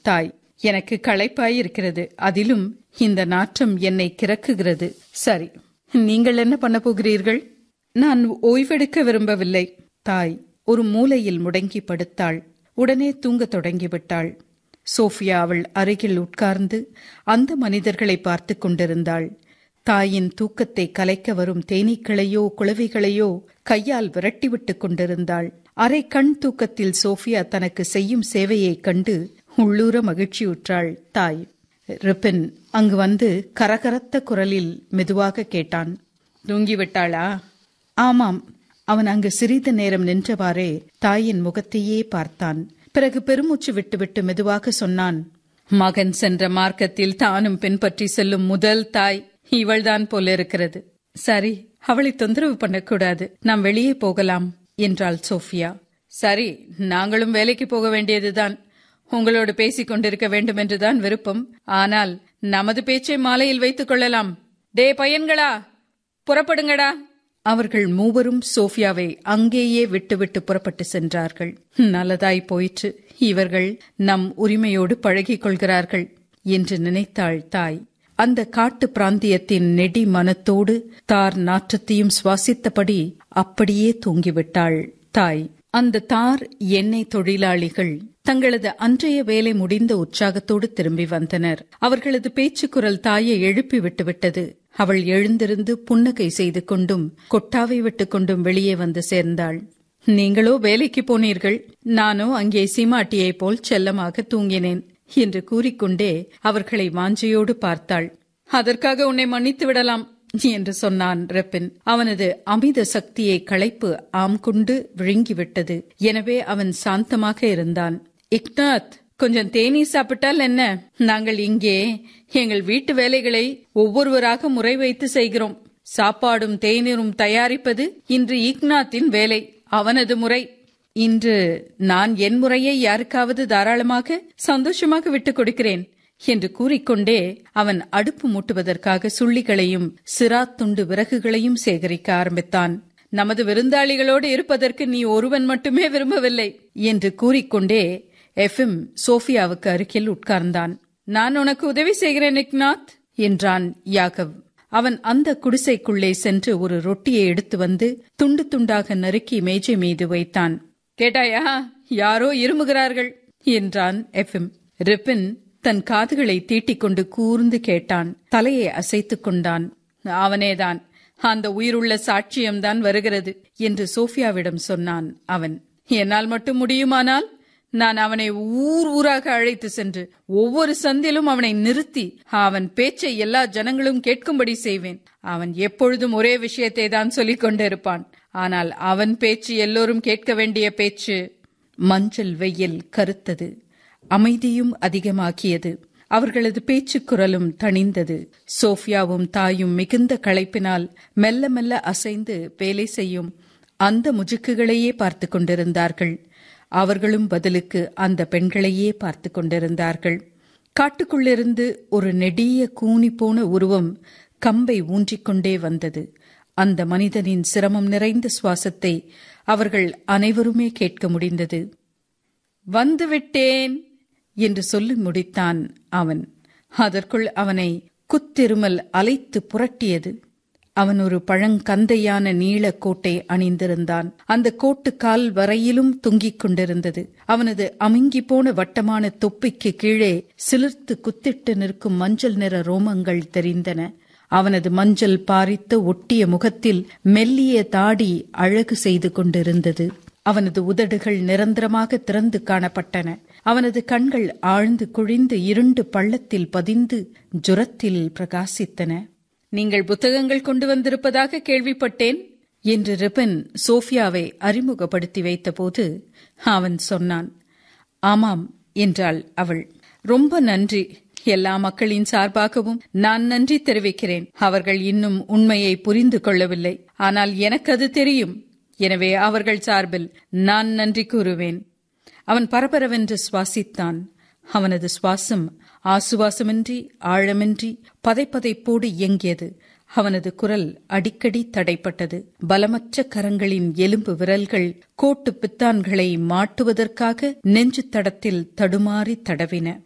தாய் எனக்கு களைப்பாய் இருக்கிறது அதிலும் இந்த நாற்றம் என்னை கிறக்குகிறது சரி நீங்கள் என்ன பண்ண போகிறீர்கள் நான் ஓய்வெடுக்க விரும்பவில்லை தாய் ஒரு மூலையில் முடங்கி படுத்தாள் உடனே தூங்கத் தொடங்கிவிட்டாள் சோஃபியா அவள் அருகில் உட்கார்ந்து அந்த மனிதர்களை பார்த்து கொண்டிருந்தாள் தாயின் தூக்கத்தை கலைக்க வரும் தேனீக்களையோ குளவிகளையோ கையால் விரட்டிவிட்டுக் கொண்டிருந்தாள் அரை கண் தூக்கத்தில் சோஃபியா தனக்கு செய்யும் சேவையைக் கண்டு உள்ளூர மகிழ்ச்சியுற்றாள் தாய் ரிப்பின் அங்கு வந்து கரகரத்த குரலில் மெதுவாக கேட்டான் தூங்கிவிட்டாளா ஆமாம் அவன் அங்கு சிறிது நேரம் நின்றவாறே தாயின் முகத்தையே பார்த்தான் பிறகு பெருமூச்சு விட்டுவிட்டு மெதுவாக சொன்னான் மகன் சென்ற மார்க்கத்தில் தானும் பின்பற்றி செல்லும் முதல் தாய் இவள்தான் போல இருக்கிறது சரி அவளை தொந்தரவு பண்ணக்கூடாது நாம் வெளியே போகலாம் என்றாள் சோஃபியா சரி நாங்களும் வேலைக்கு போக வேண்டியதுதான் உங்களோடு பேசிக் கொண்டிருக்க வேண்டும் என்றுதான் விருப்பம் ஆனால் நமது பேச்சை மாலையில் வைத்துக் கொள்ளலாம் டே பையன்களா புறப்படுங்கடா அவர்கள் மூவரும் சோஃபியாவை அங்கேயே விட்டுவிட்டு புறப்பட்டு சென்றார்கள் நல்லதாய் போயிற்று இவர்கள் நம் உரிமையோடு பழகிக் கொள்கிறார்கள் என்று நினைத்தாள் தாய் அந்த காட்டு பிராந்தியத்தின் நெடி மனத்தோடு தார் நாற்றத்தையும் சுவாசித்தபடி அப்படியே தூங்கிவிட்டாள் தாய் அந்த தார் எண்ணெய் தொழிலாளிகள் தங்களது அன்றைய வேலை முடிந்த உற்சாகத்தோடு திரும்பி வந்தனர் அவர்களது பேச்சுக்குரல் தாயை எழுப்பி விட்டுவிட்டது அவள் எழுந்திருந்து புன்னகை செய்து கொண்டும் கொட்டாவை விட்டுக் கொண்டும் வெளியே வந்து சேர்ந்தாள் நீங்களோ வேலைக்கு போனீர்கள் நானோ அங்கே சீமாட்டியைப் போல் செல்லமாக தூங்கினேன் என்று கூறிக்கொண்டே அவர்களை வாஞ்சையோடு பார்த்தாள் அதற்காக உன்னை மன்னித்து விடலாம் என்று சொன்னான் ரெப்பின் அவனது அமித சக்தியை களைப்பு ஆம் கொண்டு விழுங்கிவிட்டது எனவே அவன் சாந்தமாக இருந்தான் இக்னாத் கொஞ்சம் தேநீர் சாப்பிட்டால் என்ன நாங்கள் இங்கே எங்கள் வீட்டு வேலைகளை ஒவ்வொருவராக முறை வைத்து செய்கிறோம் சாப்பாடும் தேநீரும் தயாரிப்பது இன்று இக்னாத்தின் வேலை அவனது முறை இன்று நான் என் முறையை யாருக்காவது தாராளமாக சந்தோஷமாக விட்டுக் கொடுக்கிறேன் என்று கூறிக்கொண்டே அவன் அடுப்பு மூட்டுவதற்காக சுள்ளிகளையும் சிராத்துண்டு விறகுகளையும் சேகரிக்க ஆரம்பித்தான் நமது விருந்தாளிகளோடு இருப்பதற்கு நீ ஒருவன் மட்டுமே விரும்பவில்லை என்று கூறிக்கொண்டே எஃப்எம் சோஃபியாவுக்கு அருகில் உட்கார்ந்தான் நான் உனக்கு உதவி செய்கிறேன் இக்நாத் என்றான் யாகவ் அவன் அந்த குடிசைக்குள்ளே சென்று ஒரு ரொட்டியை எடுத்து வந்து துண்டு துண்டாக நறுக்கி மேஜை மீது வைத்தான் கேட்டாயா யாரோ இருமுகிறார்கள் என்றான் எஃப்எம் ரிப்பின் தன் காதுகளை தீட்டிக்கொண்டு கூர்ந்து கேட்டான் தலையை அசைத்துக் கொண்டான் அவனேதான் அந்த உயிருள்ள சாட்சியம்தான் வருகிறது என்று சோஃபியாவிடம் சொன்னான் அவன் என்னால் மட்டும் முடியுமானால் நான் அவனை ஊர் ஊராக அழைத்து சென்று ஒவ்வொரு சந்திலும் அவனை நிறுத்தி அவன் பேச்சை எல்லா ஜனங்களும் கேட்கும்படி செய்வேன் அவன் எப்பொழுதும் ஒரே விஷயத்தை தான் சொல்லிக் கொண்டிருப்பான் ஆனால் அவன் பேச்சு எல்லோரும் கேட்க வேண்டிய பேச்சு மஞ்சள் வெயில் கருத்தது அமைதியும் அதிகமாக்கியது அவர்களது பேச்சுக் குரலும் தணிந்தது சோஃபியாவும் தாயும் மிகுந்த களைப்பினால் மெல்ல மெல்ல அசைந்து வேலை செய்யும் அந்த முஜுக்குகளையே பார்த்து கொண்டிருந்தார்கள் அவர்களும் பதிலுக்கு அந்த பெண்களையே பார்த்து கொண்டிருந்தார்கள் காட்டுக்குள்ளிருந்து ஒரு நெடிய கூனி போன உருவம் கம்பை ஊன்றிக்கொண்டே வந்தது அந்த மனிதனின் சிரமம் நிறைந்த சுவாசத்தை அவர்கள் அனைவருமே கேட்க முடிந்தது வந்துவிட்டேன் என்று சொல்லி முடித்தான் அவன் அதற்குள் அவனை குத்திருமல் அலைத்து புரட்டியது அவன் ஒரு பழங்கந்தையான நீள கோட்டை அணிந்திருந்தான் அந்த கோட்டு கால் வரையிலும் தொங்கிக் கொண்டிருந்தது அவனது அமுங்கி போன வட்டமான தொப்பிக்கு கீழே சிலிர்த்து குத்திட்டு நிற்கும் மஞ்சள் நிற ரோமங்கள் தெரிந்தன அவனது மஞ்சள் பாரித்த ஒட்டிய முகத்தில் மெல்லிய தாடி அழகு செய்து கொண்டிருந்தது அவனது உதடுகள் நிரந்தரமாக திறந்து காணப்பட்டன அவனது கண்கள் ஆழ்ந்து குழிந்து இருண்டு பள்ளத்தில் பதிந்து ஜுரத்தில் பிரகாசித்தன நீங்கள் புத்தகங்கள் கொண்டு வந்திருப்பதாக கேள்விப்பட்டேன் என்று ரிபன் சோஃபியாவை அறிமுகப்படுத்தி வைத்தபோது அவன் சொன்னான் ஆமாம் என்றாள் அவள் ரொம்ப நன்றி எல்லா மக்களின் சார்பாகவும் நான் நன்றி தெரிவிக்கிறேன் அவர்கள் இன்னும் உண்மையை புரிந்து கொள்ளவில்லை ஆனால் எனக்கு அது தெரியும் எனவே அவர்கள் சார்பில் நான் நன்றி கூறுவேன் அவன் பரபரவென்று சுவாசித்தான் அவனது சுவாசம் ஆசுவாசமின்றி ஆழமின்றி பதைப்பதைப்போடு இயங்கியது அவனது குரல் அடிக்கடி தடைப்பட்டது பலமற்ற கரங்களின் எலும்பு விரல்கள் கோட்டு பித்தான்களை மாட்டுவதற்காக நெஞ்சு தடத்தில் தடுமாறி தடவின